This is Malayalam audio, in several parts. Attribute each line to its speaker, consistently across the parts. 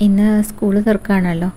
Speaker 1: ഇന്ന് സ്കൂൾ തുറക്കുകയാണല്ലോ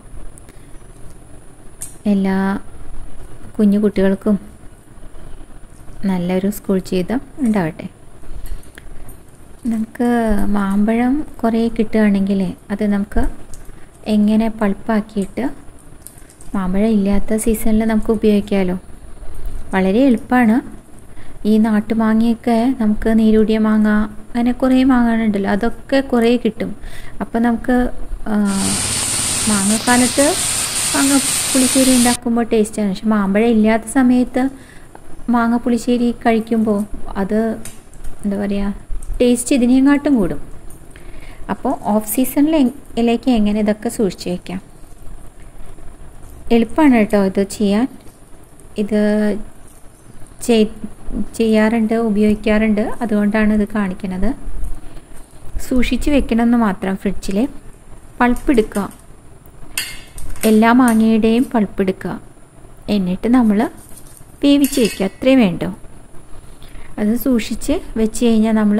Speaker 1: എല്ലാ കുഞ്ഞു കുട്ടികൾക്കും നല്ലൊരു സ്കൂൾ ജീവിതം ഉണ്ടാവട്ടെ നമുക്ക് മാമ്പഴം കുറേ കിട്ടുകയാണെങ്കിൽ അത് നമുക്ക് എങ്ങനെ പൾപ്പാക്കിയിട്ട് മാമ്പഴം ഇല്ലാത്ത സീസണിൽ നമുക്ക് ഉപയോഗിക്കാമല്ലോ വളരെ എളുപ്പമാണ് ഈ നാട്ടുമാങ്ങയൊക്കെ നമുക്ക് നീരൂടിയ മാങ്ങ അങ്ങനെ കുറേ മാങ്ങകളുണ്ടല്ലോ അതൊക്കെ കുറേ കിട്ടും അപ്പോൾ നമുക്ക് മാങ്ങക്കാലത്ത് മാങ്ങ പുളിശ്ശേരി ഉണ്ടാക്കുമ്പോൾ ടേസ്റ്റാണ് പക്ഷെ മാമ്പഴം ഇല്ലാത്ത സമയത്ത് മാങ്ങ പുളിശ്ശേരി കഴിക്കുമ്പോൾ അത് എന്താ പറയുക ടേസ്റ്റ് ഇതിനെക്കാട്ടും കൂടും അപ്പോൾ ഓഫ് സീസണിലേക്ക് എങ്ങനെ ഇതൊക്കെ സൂക്ഷിച്ച് വയ്ക്കാം എളുപ്പമാണ് കേട്ടോ ഇത് ചെയ്യാൻ ഇത് ചെയ്യാറുണ്ട് ഉപയോഗിക്കാറുണ്ട് അതുകൊണ്ടാണ് ഇത് കാണിക്കുന്നത് സൂക്ഷിച്ച് വെക്കണമെന്ന് മാത്രം ഫ്രിഡ്ജിൽ പൾപ്പെടുക്കുക എല്ലാ മാങ്ങയുടെയും പൾപ്പെടുക്കുക എന്നിട്ട് നമ്മൾ വേവിച്ച് വയ്ക്കുക അത്രയും വേണ്ടോ അത് സൂക്ഷിച്ച് വെച്ച് കഴിഞ്ഞാൽ നമ്മൾ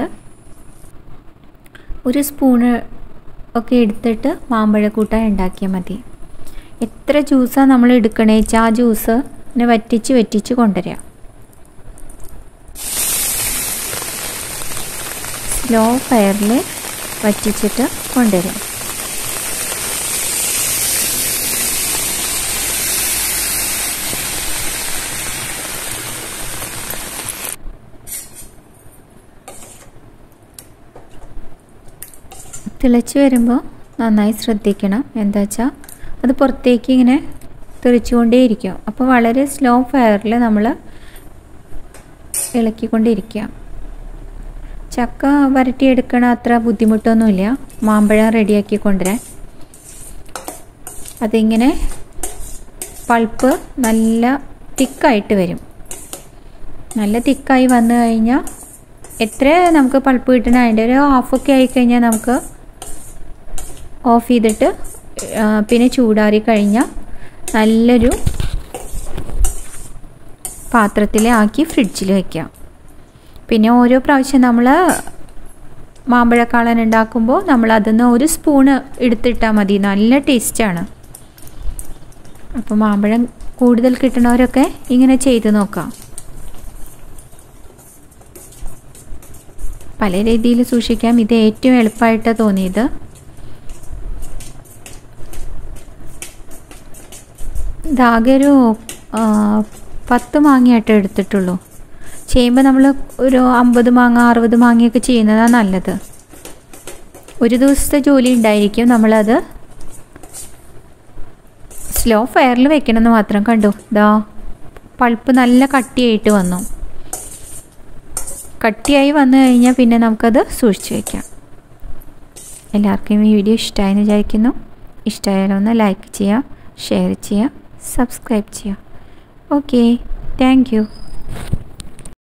Speaker 1: ഒരു സ്പൂണ് ഒക്കെ എടുത്തിട്ട് മാമ്പഴക്കൂട്ടാൻ ഉണ്ടാക്കിയാൽ മതി എത്ര ജ്യൂസാണ് നമ്മൾ എടുക്കണേ വെച്ചാൽ ആ ജ്യൂസ് ഇങ്ങനെ വറ്റിച്ച് വറ്റിച്ച് കൊണ്ടുവരിക സ്ലോ ഫയറിൽ വറ്റിച്ചിട്ട് കൊണ്ടുവരിക തിളച്ച് വരുമ്പോൾ നന്നായി ശ്രദ്ധിക്കണം എന്താ വെച്ചാൽ അത് പുറത്തേക്ക് ഇങ്ങനെ തെറിച്ചുകൊണ്ടേയിരിക്കും അപ്പോൾ വളരെ സ്ലോ ഫയറിൽ നമ്മൾ ഇളക്കിക്കൊണ്ടിരിക്കുക ചക്ക വരട്ടിയെടുക്കണ അത്ര ബുദ്ധിമുട്ടൊന്നുമില്ല മാമ്പഴം റെഡിയാക്കി കൊണ്ടുവരാൻ അതിങ്ങനെ പൾപ്പ് നല്ല തിക്കായിട്ട് വരും നല്ല തിക്കായി വന്നു കഴിഞ്ഞാൽ എത്ര നമുക്ക് പൾപ്പ് കിട്ടണ അതിൻ്റെ ഒരു ഹാഫൊക്കെ ആയിക്കഴിഞ്ഞാൽ നമുക്ക് ഓഫ് ചെയ്തിട്ട് പിന്നെ ചൂടാറി കഴിഞ്ഞാൽ നല്ലൊരു പാത്രത്തിൽ ആക്കി ഫ്രിഡ്ജിൽ വയ്ക്കാം പിന്നെ ഓരോ പ്രാവശ്യം നമ്മൾ മാമ്പഴക്കാളൻ ഉണ്ടാക്കുമ്പോൾ നമ്മൾ അതിന്ന് ഒരു സ്പൂണ് എടുത്തിട്ടാൽ മതി നല്ല ടേസ്റ്റാണ് അപ്പോൾ മാമ്പഴം കൂടുതൽ കിട്ടണവരൊക്കെ ഇങ്ങനെ ചെയ്ത് നോക്കാം പല രീതിയിൽ സൂക്ഷിക്കാം ഇത് ഏറ്റവും എളുപ്പമായിട്ടാണ് തോന്നിയത് ഇതാകെ ഒരു പത്ത് മാങ്ങയായിട്ട് എടുത്തിട്ടുള്ളൂ ചെയ്യുമ്പോൾ നമ്മൾ ഒരു അമ്പത് മാങ്ങ അറുപത് മാങ്ങയൊക്കെ ചെയ്യുന്നതാണ് നല്ലത് ഒരു ദിവസത്തെ ജോലി ഉണ്ടായിരിക്കും നമ്മളത് സ്ലോ ഫയറിൽ വെക്കണമെന്ന് മാത്രം കണ്ടു ഇതാ പൾപ്പ് നല്ല കട്ടിയായിട്ട് വന്നു കട്ടിയായി വന്നു കഴിഞ്ഞാൽ പിന്നെ നമുക്കത് സൂക്ഷിച്ച് വയ്ക്കാം എല്ലാവർക്കും ഈ വീഡിയോ ഇഷ്ടമായെന്ന് വിചാരിക്കുന്നു ഇഷ്ടമായാലോ ഒന്ന് ലൈക്ക് ചെയ്യുക ഷെയർ ചെയ്യുക സബ്സ്ക്രൈബ് ചെയ്യുക ഓക്കെ താങ്ക്